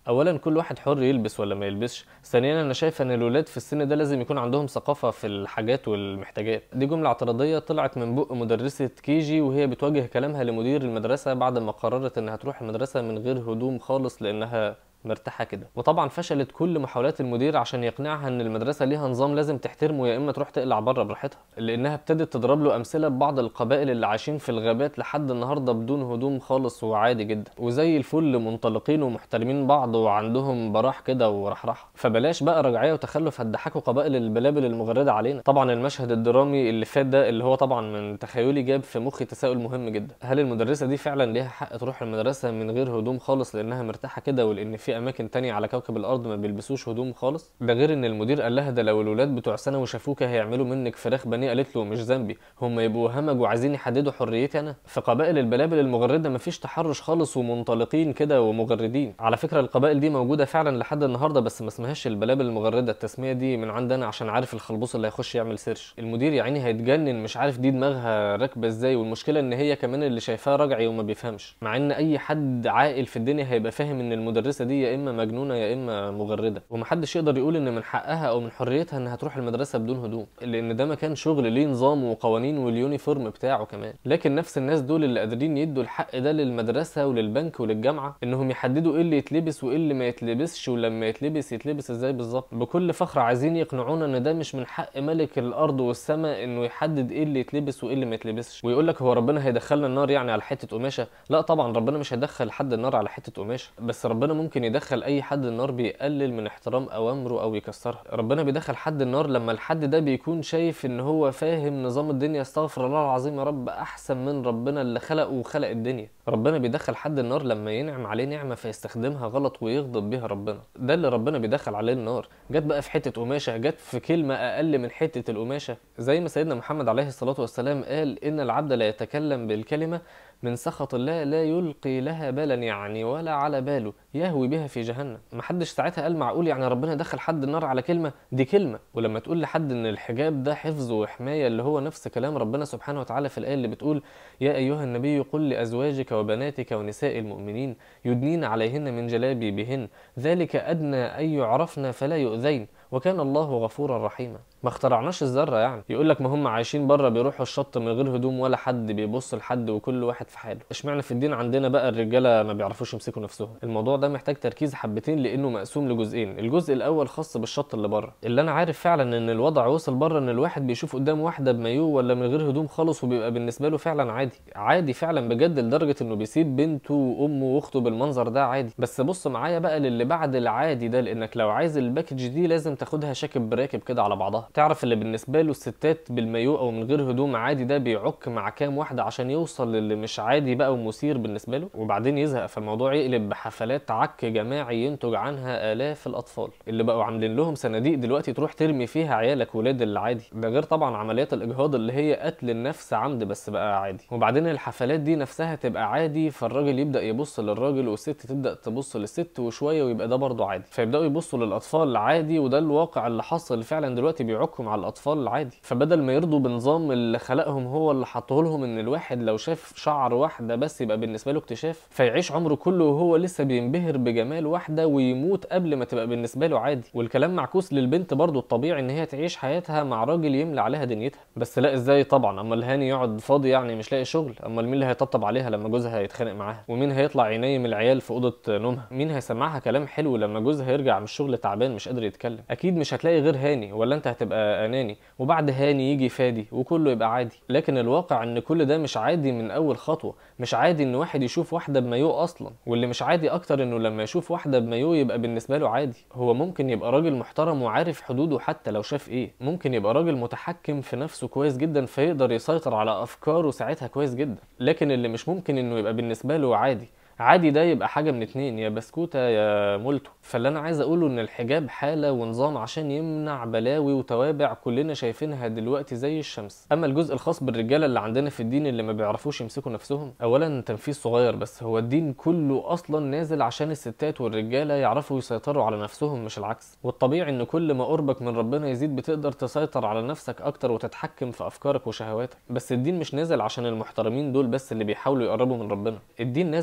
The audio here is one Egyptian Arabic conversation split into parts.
اولا كل واحد حر يلبس ولا ما يلبسش ثانيا انا شايف ان الولاد في السن ده لازم يكون عندهم ثقافه في الحاجات والمحتاجات دي جمله اعتراضيه طلعت من بق مدرسه كيجي وهي بتوجه كلامها لمدير المدرسه بعد ما قررت انها تروح المدرسه من غير هدوم خالص لانها مرتاحه كده وطبعا فشلت كل محاولات المدير عشان يقنعها ان المدرسه ليها نظام لازم تحترمه يا اما تروح تقلع بره براحتها لانها ابتدت تضرب له امثله ببعض القبائل اللي عايشين في الغابات لحد النهارده بدون هدوم خالص وعادي جدا وزي الفل منطلقين ومحترمين بعض وعندهم براح كده ورحرحه فبلاش بقى رجعيه وتخلف هتضحكوا قبائل البلابل المغرده علينا طبعا المشهد الدرامي اللي فات ده اللي هو طبعا من تخيلي جاب في مخي تساؤل مهم جدا هل المدرسه دي فعلا ليها حق تروح المدرسه من غير هدوم خالص لانها مرتاحه كده ولان في اماكن تانية على كوكب الارض ما بيلبسوش هدوم خالص ده غير ان المدير قال لها ده لو الولاد بتوع ثانوي شافوك هيعملوا منك فراخ بانيه قالت له مش ذنبي هم يبقوا همج وعايزين يحددوا حريتي انا في قبائل البلابل المغرده مفيش تحرش خالص ومنطلقين كده ومغردين على فكره القبائل دي موجوده فعلا لحد النهارده بس ما اسمهاش البلابل المغرده التسميه دي من عندنا عشان عارف الخلبوص اللي هيخش يعمل سيرش المدير يا عيني هيتجنن مش عارف دي دماغها راكبه ازاي والمشكله ان هي كمان اللي شايفاه رجعي وما بيفهمش مع ان اي حد عاقل في الدنيا هيبقى فاهم ان المدرسه دي يا اما مجنونه يا اما مغرده ومحدش يقدر يقول ان من حقها او من حريتها انها تروح المدرسه بدون هدوم لان ده مكان شغل ليه نظام وقوانين واليونيفورم بتاعه كمان لكن نفس الناس دول اللي قادرين يدوا الحق ده للمدرسه وللبنك وللجامعه انهم يحددوا ايه اللي يتلبس وايه اللي ما يتلبسش ولما يتلبس يتلبس ازاي بالظبط بكل فخر عايزين يقنعونا ان ده مش من حق ملك الارض والسماء انه يحدد ايه اللي يتلبس وايه اللي ما يتلبسش ويقول لك هو ربنا هيدخلنا النار يعني على حته قماشه لا طبعا ربنا مش هيدخل حد النار على حته قماشه بس ربنا ممكن يدخل اي حد النار بيقلل من احترام اوامره او يكسرها ربنا بيدخل حد النار لما الحد ده بيكون شايف ان هو فاهم نظام الدنيا استغفر الله العظيم يا رب احسن من ربنا اللي خلقه وخلق الدنيا ربنا بيدخل حد النار لما ينعم عليه نعمه فيستخدمها غلط ويغضب بيها ربنا ده اللي ربنا بيدخل عليه النار جت بقى في حته قماشه جت في كلمه اقل من حته القماشه زي ما سيدنا محمد عليه الصلاه والسلام قال ان العبد لا يتكلم بالكلمه من سخط الله لا يلقي لها بالا يعني ولا على باله يهوي بها في جهنم محدش ساعتها قال معقول يعني ربنا دخل حد النار على كلمه دي كلمه ولما تقول لحد ان الحجاب ده حفظ وحمايه اللي هو نفس كلام ربنا سبحانه وتعالى في الايه اللي بتقول يا ايها النبي قل لازواجك وبناتك ونساء المؤمنين يدنين عليهن من جلابيبهن ذلك ادنى ان يعرفن فلا يؤذين وكان الله غفورا رحيما ما اخترعناش الذره يعني يقول لك ما هم عايشين بره بيروحوا الشط من غير هدوم ولا حد بيبص لحد وكل واحد في حاله اشمعنى في الدين عندنا بقى الرجاله ما بيعرفوش يمسكوا نفسهم الموضوع ده محتاج تركيز حبتين لانه مقسوم لجزئين الجزء الاول خاص بالشط اللي بره اللي انا عارف فعلا ان الوضع وصل بره ان الواحد بيشوف قدام واحده بمايو ولا من غير هدوم خالص وبيبقى بالنسبه له فعلا عادي عادي فعلا بجد لدرجه انه بيسيب بنته وامه واخته بالمنظر ده عادي بس بص معايا بقى للي بعد العادي ده لانك لو عايز الباكج دي لازم تاخدها شاكب براكب كده على بعضها تعرف اللي بالنسبه له الستات بالمايو او من غير هدوم عادي ده بيعك مع كام واحده عشان يوصل للي مش عادي بقى ومثير بالنسبه له وبعدين يزهق فالموضوع يقلب بحفلات عك جماعي ينتج عنها الاف الاطفال اللي بقوا عاملين لهم صناديق دلوقتي تروح ترمي فيها عيالك ولاد العادي ده غير طبعا عمليات الاجهاض اللي هي قتل النفس عمد بس بقى عادي وبعدين الحفلات دي نفسها تبقى عادي فالراجل يبدا يبص للراجل والست تبدا تبص للست وشويه ويبقى ده برضه عادي فيبداوا يبصوا للاطفال عادي وده الواقع اللي حصل فعلا دلوقتي بيعكهم على الاطفال العادي فبدل ما يرضوا بنظام اللي خلقهم هو اللي حطه لهم ان الواحد لو شاف شعر واحده بس يبقى بالنسبه له اكتشاف فيعيش عمره كله وهو لسه بينبهر بجمال واحده ويموت قبل ما تبقى بالنسبه له عادي والكلام معكوس للبنت برضه الطبيعي ان هي تعيش حياتها مع راجل يملى عليها دنيتها بس لا ازاي طبعا اما الهاني يقعد فاضي يعني مش لاقي شغل اما مين اللي هيطبطب عليها لما جوزها هيتخانق معاها ومين هيطلع ينيم العيال في اوضه نومها مين هيسمعها كلام حلو لما جوزها يرجع من الشغل تعبان مش قادر يتكلم اكيد مش هتلاقي غير هاني ولا انت هتبقى اناني وبعد هاني يجي فادي وكله يبقى عادي لكن الواقع ان كل ده مش عادي من اول خطوه مش عادي ان واحد يشوف واحده بمايو اصلا واللي مش عادي اكتر انه لما يشوف واحده بمايو يبقى بالنسبه له عادي هو ممكن يبقى راجل محترم وعارف حدوده حتى لو شاف ايه ممكن يبقى راجل متحكم في نفسه كويس جدا فيقدر يسيطر على افكاره ساعتها كويس جدا لكن اللي مش ممكن انه يبقى بالنسبه له عادي عادي ده يبقى حاجة من اتنين يا بسكوتة يا مولتو فاللي انا عايز اقوله ان الحجاب حالة ونظام عشان يمنع بلاوي وتوابع كلنا شايفينها دلوقتي زي الشمس اما الجزء الخاص بالرجالة اللي عندنا في الدين اللي ما بيعرفوش يمسكوا نفسهم اولا تنفيذ صغير بس هو الدين كله اصلا نازل عشان الستات والرجالة يعرفوا يسيطروا على نفسهم مش العكس والطبيعي ان كل ما قربك من ربنا يزيد بتقدر تسيطر على نفسك اكتر وتتحكم في افكارك وشهواتك بس الدين مش نازل عشان المحترمين دول بس اللي بيحاولوا يقربوا من ربنا الدين نازل من عند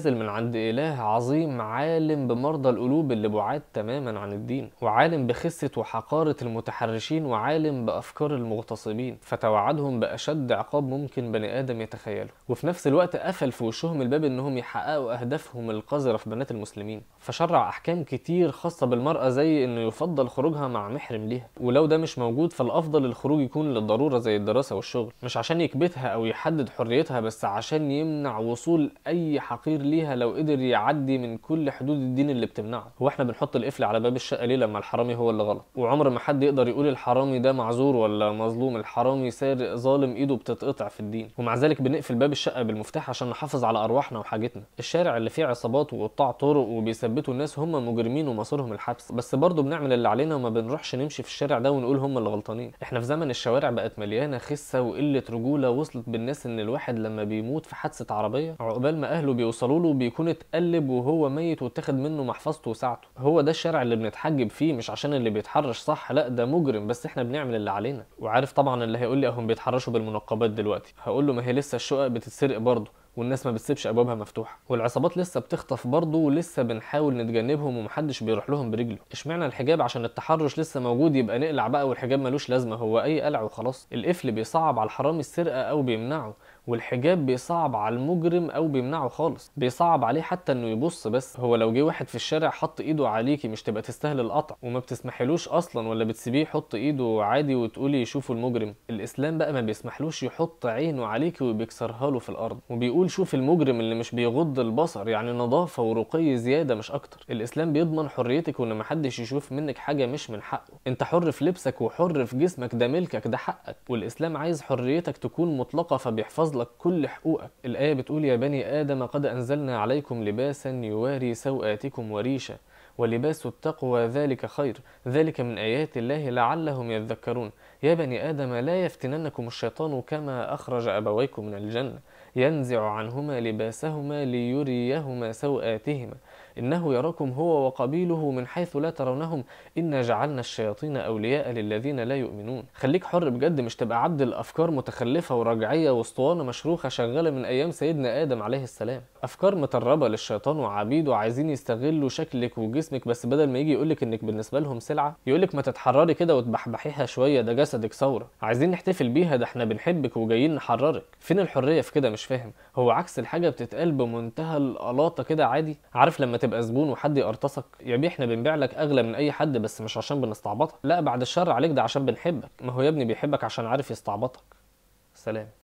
عند إله عظيم عالم بمرضى القلوب اللي بعاد تماما عن الدين وعالم بخسة وحقارة المتحرشين وعالم بأفكار المغتصبين فتوعدهم بأشد عقاب ممكن بني آدم يتخيله وفي نفس الوقت قفل في وشهم الباب إنهم يحققوا أهدافهم القذرة في بنات المسلمين فشرع أحكام كتير خاصة بالمرأة زي إنه يفضل خروجها مع محرم ليها ولو ده مش موجود فالأفضل الخروج يكون للضرورة زي الدراسة والشغل مش عشان يكبتها أو يحدد حريتها بس عشان يمنع وصول أي حقير ليها لو قدر يعدي من كل حدود الدين اللي بتمنعه هو احنا بنحط القفل على باب الشقة ليه لما الحرامي هو اللي غلط وعمر ما حد يقدر يقول الحرامي ده معذور ولا مظلوم الحرامي سارق ظالم ايده بتتقطع في الدين ومع ذلك بنقفل باب الشقة بالمفتاح عشان نحافظ على أرواحنا وحاجتنا الشارع اللي فيه عصابات وقطاع طرق وبيثبتوا الناس هم مجرمين ومصيرهم الحبس بس برضه بنعمل اللي علينا وما بنروحش نمشي في الشارع ده ونقول هم اللي غلطانين احنا في زمن الشوارع بقت مليانة خسة وقلة رجولة وصلت بالناس ان الواحد لما بيموت في حادثة عربية عقبال ما اهله بيوصلوا له بيكون اتقلب وهو ميت واتاخد منه محفظته وساعته هو ده الشارع اللي بنتحجب فيه مش عشان اللي بيتحرش صح لا ده مجرم بس احنا بنعمل اللي علينا وعارف طبعا اللي هيقول لي اهم بيتحرشوا بالمنقبات دلوقتي هقول له ما هي لسه الشقق بتتسرق برضه والناس ما بتسيبش ابوابها مفتوحه والعصابات لسه بتخطف برضه ولسه بنحاول نتجنبهم ومحدش بيروح لهم برجله اشمعنى الحجاب عشان التحرش لسه موجود يبقى نقلع بقى والحجاب ملوش لازمه هو اي قلع وخلاص القفل بيصعب على الحرامي السرقه او بيمنعه والحجاب بيصعب على المجرم او بيمنعه خالص بيصعب عليه حتى انه يبص بس هو لو جه واحد في الشارع حط ايده عليكي مش تبقى تستاهل القطع وما بتسمحلوش اصلا ولا بتسيبيه يحط ايده عادي وتقولي يشوفوا المجرم الاسلام بقى ما بيسمحلوش يحط عينه عليكي وبيكسرها له في الارض وبيقول شوف المجرم اللي مش بيغض البصر يعني نظافه ورقي زياده مش اكتر الاسلام بيضمن حريتك وان محدش يشوف منك حاجه مش من حقه انت حر في لبسك وحر في جسمك ده ملكك ده حقك والاسلام عايز حريتك تكون مطلقه فبيحفظ لك كل حقوقك الآية بتقول يا بني آدم قد أنزلنا عليكم لباسا يواري سوآتكم وريشا ولباس التقوى ذلك خير ذلك من آيات الله لعلهم يذكرون يا بني آدم لا يفتننكم الشيطان كما أخرج أبويكم من الجنة ينزع عنهما لباسهما ليريهما سوآتهما إنه يراكم هو وقبيله من حيث لا ترونهم إنا جعلنا الشياطين أولياء للذين لا يؤمنون خليك حر بجد مش تبقى عبد الأفكار متخلفة ورجعية واسطوانة مشروخة شغالة من أيام سيدنا آدم عليه السلام أفكار متربة للشيطان وعبيده عايزين يستغلوا شكلك وجسمك بس بدل ما يجي يقولك إنك بالنسبة لهم سلعة يقولك ما تتحرري كده وتبحبحيها شوية ده جسدك ثورة عايزين نحتفل بيها ده احنا بنحبك وجايين نحررك فين الحرية في كده مش فاهم هو عكس الحاجة بتتقال بمنتهى القلاطة كده عادي عارف لما تبقى زبون وحد يقرطصك يا بيه احنا بنبيع لك اغلى من اي حد بس مش عشان بنستعبطك لا بعد الشر عليك ده عشان بنحبك ما هو يا ابني بيحبك عشان عارف يستعبطك سلام